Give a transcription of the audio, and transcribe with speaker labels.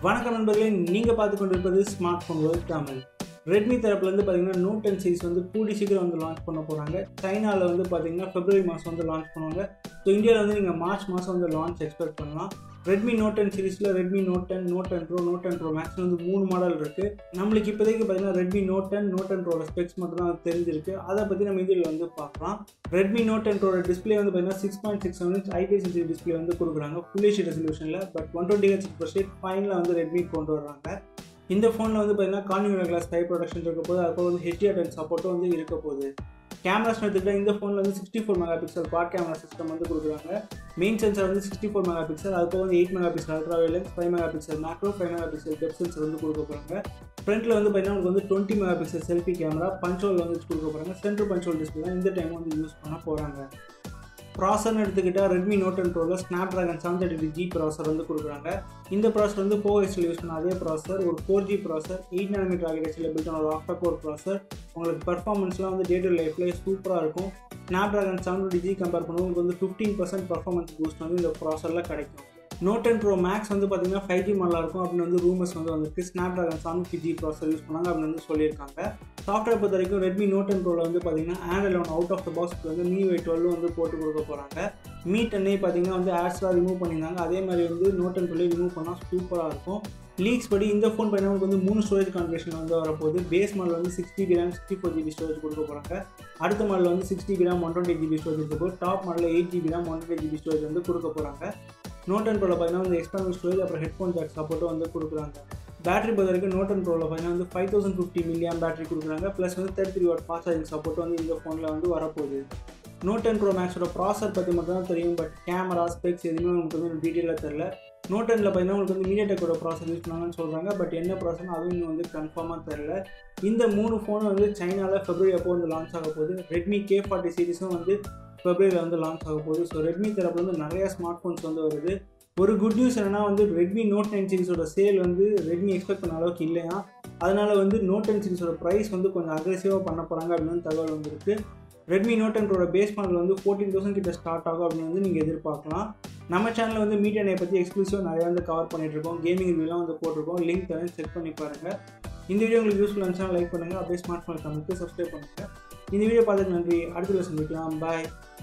Speaker 1: வணக்கம் நண்பர்களே நீங்கள் பார்த்து கொண்டிருப்பது smartphone world Tamil Redmi தரப்புலேருந்து பார்த்தீங்கன்னா நோட் டென் சீரிஸ் வந்து கூடி சீக்கிரம் வந்து லான்ச் பண்ண போகிறாங்க சைனாவில் வந்து பார்த்தீங்கன்னா பிப்ரவரி மாதம் வந்து லான்ச் பண்ணுவாங்க ஸோ இந்தியாவில் வந்து நீங்கள் மார்ச் மாதம் வந்து லான்ச் எக்ஸ்பெக்ட் பண்ணலாம் ரெட்மி நோட் டென் சீரிஸில் Redmi Note ten Note ten Pro Note ten Pro Max வந்து மூணு மாடல் இருக்குது நம்மளுக்கு இப்போதைக்கு பார்த்தீங்கன்னா Redmi Note ten Note ten ப்ரோட ஸ்பெக்ஸ் மட்டும் தான் தெரிஞ்சிருக்கு அதை பற்றி நம்ம இதில் வந்து பார்க்கலாம் ரெட்மி நோட் டென் ப்ரோட டிஸ்பிளே வந்து பார்த்தீங்கன்னா six point six seven inch IPSC display வந்து கொடுக்குறாங்க ஃபுல் ஹெச் ரெசல்யூஷனில் but one twenty H percent ஃபைனில் வந்து ரெட்மி கொண்டு வர்றாங்க இந்த ஃபோனில் வந்து பார்த்தீங்கன்னா கான்யூவர் கிளாஸ் ஃபைவ் ப்ரொடக்ஷன் இருக்க போது அதுக்கப்புறம் வந்து ஹெச்டிஆர் டென் சப்போர்ட்டும் வந்து இருக்க போகுது கேமராஸ் எடுத்துக்கிட்டால் இந்த ஃபோனில் வந்து sixty four megapixel quad camera system வந்து கொடுக்குறாங்க மெயின் சென்சார் வந்து சிக்ஸ்டி ஃபோர் மெகா பிக்சல் அதுக்கு வந்து eight megapixel ultra wide lens five megapixel macro five megapixel depth sensor வந்து கொடுக்க போகிறாங்க ஃப்ரண்ட்டில் வந்து பார்த்தீங்கன்னா உங்களுக்கு வந்து twenty megapixel selfie camera punch hole வந்து கொடுக்க போகிறாங்க சென்ட்ரல் பஞ்சோல் டிஸ்பிளே தான் இந்த டைம் வந்து யூஸ் பண்ண போகிறாங்க ப்ராசர்னு எடுத்துக்கிட்டால் ரெட்மி நோட் அண்ட் ப்ரோவில் Snapdragon seven thirty G processor வந்து கொடுக்குறாங்க இந்த ப்ராசர் வந்து ஃபோர் எக்ஸில் யூஸ் பண்ண அதே ப்ராசர் ஒரு four G processor eight nanometre ஆர்கிடெக்சரில் பில்ட் ஆன ஒரு ஆஃப்டர் கோர் ப்ராசர் உங்களுக்கு பர்ஃபார்மன்ஸ்லாம் வந்து டே டு லைஃப்பில் சூப்பராக இருக்கும் Snapdragon seven twenty G compare பண்ணும்போது உங்களுக்கு வந்து ஃபிஃப்டீன் பர்சன்ட் பர்ஃபார்மன்ஸ் பூஸ்ட் வந்து இந்த ப்ராசரில் கிடைக்கும் நோட் டென் ப்ரோ மேக்ஸ் வந்து பார்த்தீங்கன்னா ஃபைவ் ஜி மாடலாக இருக்கும் அப்படின்னு வந்து ரூமர்ஸ் வந்து வந்துருக்கு Snapdragon seven G processor use பண்ணாங்க அப்படின்னு வந்து சொல்லியிருக்காங்க சாஃப்ட்வேர் பொறுத்த வரைக்கும் ரெட்மி நோட் டென் ப்ரோவில் வந்து பார்த்தீங்கன்னா Android eleven out of the பாக்ஸ்க்கு வந்து மீ வை டுவெல் வந்து போட்டு கொடுக்க போகிறாங்க மீ டென்னே பார்த்தீங்கன்னா வந்து ஆட்ஸ்லாம் ரிமூவ் பண்ணியிருந்தாங்க அதே மாதிரி வந்து நோட் டென் டுவெல் ரிமூவ் பண்ணால் சூப்பராக இருக்கும் லீக்ஸ் படி இந்த ஃபோன் பார்த்தீங்கன்னா வந்து மூணு ஸ்டோரேஜ் கான்ஃபிகரேஷன் வந்து வரப்போகுது பேஸ் மாடல் வந்து six GB RAM sixty four GB storage கொடுக்க போகிறாங்க அடுத்த மாடல் வந்து six GB RAM one twenty GB storage இருக்க போது டாப் மாடலில் eight GB RAM one twenty GB storage வந்து கொடுக்க போகிறாங்க நோட் அண்ட் ப்ரோவில் பார்த்தீங்கன்னா வந்து எக்ஸ்டர்னல் ஸ்டோரேஜ் அப்புறம் ஹெட்ஃபோன் ஜாக் சப்போர்ட்டும் வந்து கொடுக்குறாங்க பேட்டரி பொறுத்த வரைக்கும் நோட் அண்ட் ப்ரோவில் பார்த்தீங்கன்னா வந்து five thousand fifty milliamp battery கொடுக்குறாங்க ப்ளஸ் வந்து thirty three watt fast charging support வந்து இந்த ஃபோனில் வந்து வரப்போகுது நோட் டென் ப்ரோ மேக்ஸோட ப்ராசர் பற்றி மட்டும் தான் தெரியும் பட் கேமரா ஸ்பெக்ஸ் எதுவுமே உங்களுக்கு வந்து டீட்டெயிலாக தெரில நோட் டெனில் பார்த்தீங்கன்னா உங்களுக்கு வந்து மீடியா டெக்கோட ப்ராசர் யூஸ் பண்ணாங்கன்னு சொல்கிறாங்க பட் என்ன ப்ராசர் அதுவும் இன்னும் வந்து கன்ஃபார்மாக தெரில இந்த மூணு ஃபோனும் வந்து சைனாவில் ஃபெப்ரவரி அப்போ வந்து லான்ச் ஆக போகுது ரெட்மி கே ஃபார்ட்டி சீரிஸும் வந்து ஃபெப்ரவரியில் வந்து லான்ச் ஆக போகுது ஸோ ரெட்மி தரப்புல வந்து நிறையா ஸ்மார்ட் ஃபோன்ஸ் வந்து வருது ஒரு குட் நியூஸ் என்னன்னா வந்து ரெட்மி நோட் நைன் சீரிஸோட சேல் வந்து ரெட்மி எக்ஸ்பெக்ட் பண்ண அளவுக்கு இல்லையா அதனால வந்து நோட் டென் சீரிஸோட ப்ரைஸ் வந்து கொஞ்சம் அக்ரெசிவாக பண்ண போகிறாங்க அப்படின்னு தகவல் வந்திருக்கு ரெட்மி நோட் டென்ரோட பேஸ் மாடல் வந்து ஃபோர்டீன் தௌசண்ட் கிட்ட ஸ்டார்ட் ஆகும் அப்படின்னு வந்து நீங்கள் எதிர்பார்க்கலாம் நம்ம சேனலில் வந்து மீடியா நை பற்றி எக்ஸ்க்ளூசிவாக நிறையா வந்து கவர் பண்ணிட்டு இருக்கோம் கேமிங் ரிவ்யூலாம் வந்து போட்டிருக்கோம் லிங்க் தரேன் செக் பண்ணி பாருங்கள் இந்த வீடியோ உங்களுக்கு யூஸ்ஃபுல் இருந்துச்சுன்னா லைக் பண்ணுங்கள் அப்படியே ஸ்மார்ட் ஃபோன் தமிழுக்கு சப்ஸ்கிரைப் பண்ணுங்கள் இந்த வீடியோ பார்த்துட்டு நன்றி அடுத்த சந்திக்கலாம் பாய்